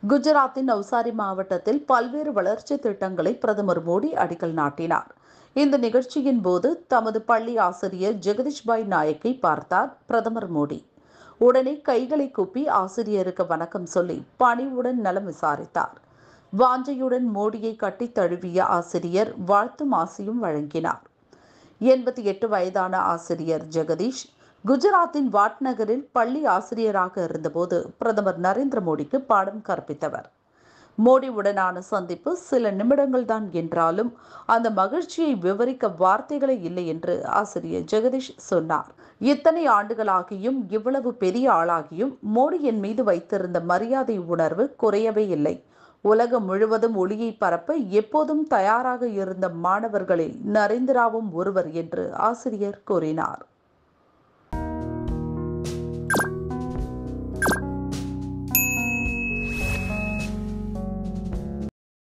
குஜராத்தின் நவ்சாரி மாவட்டத்தில் பல்வேறு வளர்ச்சி திட்டங்களை பிரதமர் மோடி அடிக்கல் நாட்டினார் இந்த நிகழ்ச்சியின் போது தமது பள்ளி ஆசிரியர் ஜெகதீஷ்பாய் நாயக்கை பார்த்தார் பிரதமர் மோடி உடனே கைகளை கூப்பி ஆசிரியருக்கு வணக்கம் சொல்லி பணிவுடன் நலம் விசாரித்தார் வாஞ்சையுடன் மோடியை கட்டித் தழுவிய ஆசிரியர் வாழ்த்தும் ஆசையும் வழங்கினார் எண்பத்தி எட்டு வயதான ஆசிரியர் ஜெகதீஷ் குஜராத்தின் வாட் நகரில் பள்ளி ஆசிரியராக இருந்தபோது பிரதமர் நரேந்திர மோடிக்கு பாடம் கற்பித்தவர் மோடியுடனான சந்திப்பு சில நிமிடங்கள் தான் என்றாலும் அந்த மகிழ்ச்சியை விவரிக்க வார்த்தைகளே இல்லை என்று ஆசிரியர் ஜெகதீஷ் சொன்னார் இத்தனை ஆண்டுகளாகியும் இவ்வளவு பெரிய ஆளாகியும் மோடி என் மீது வைத்திருந்த மரியாதை உணர்வு குறையவே இல்லை உலகம் முழுவதும் ஒளியை பரப்ப எப்போதும் தயாராக இருந்த மாணவர்களில் நரேந்திராவும் ஒருவர் என்று ஆசிரியர் கூறினார்